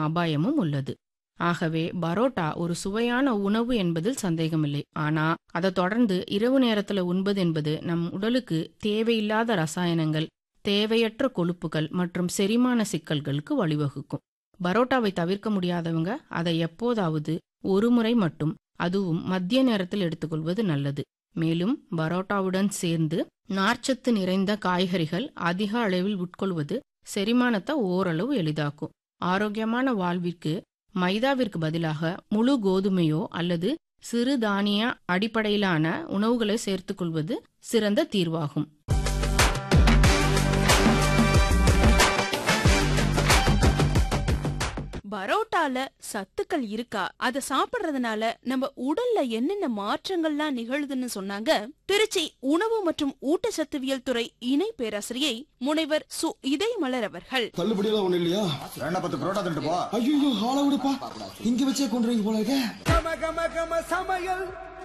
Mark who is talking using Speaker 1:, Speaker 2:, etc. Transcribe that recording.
Speaker 1: அபாயமும் உள்ளது ஆகவே பரோட்டா ஒரு சுவையான உணவு என்பதில் சந்தேகமில்லை ஆனா அதை தொடர்ந்து இரவு நேரத்துல உண்பது என்பது நம் உடலுக்கு தேவையில்லாத ரசாயனங்கள் தேவையற்ற கொழுப்புகள் மற்றும் செரிமான சிக்கல்களுக்கு வழிவகுக்கும் பரோட்டாவை தவிர்க்க முடியாதவங்க அதை எப்போதாவது ஒரு முறை மட்டும் அதுவும் மத்திய நேரத்தில் எடுத்துக்கொள்வது நல்லது மேலும் பரோட்டாவுடன் சேர்ந்து நார்ச்சத்து நிறைந்த காய்கறிகள் அதிக அளவில் உட்கொள்வது செரிமானத்தை ஓரளவு எளிதாக்கும் ஆரோக்கியமான வாழ்விற்கு மைதாவிற்கு பதிலாக முழு கோதுமையோ அல்லது சிறு தானிய அடிப்படையிலான உணவுகளை சேர்த்துக்கொள்வது சிறந்த தீர்வாகும்
Speaker 2: பரோட்டால சத்துக்கள் இருக்கா அத சாப்பிடுறதுனால நம்ம உடல்ல என்னென்ன மாற்றங்கள்லாம் நிகழுதுன்னு சொன்னாங்க திருச்சி உணவு மற்றும் ஊட்டச்சத்துவியல் துறை இணை பேராசிரியை முனைவர் சு இதயமலர் அவர்கள்
Speaker 3: தள்ளுபடி எல்லாம் ஒண்ணு இல்லையா
Speaker 4: ரெண்ட பத்து புரோட்டா தின்ட்டு போ
Speaker 3: ஐயோ ஆள விடுப்பா இங்க வச்சே கொண்டு போல இருக்க
Speaker 5: கம கம கம சமையல்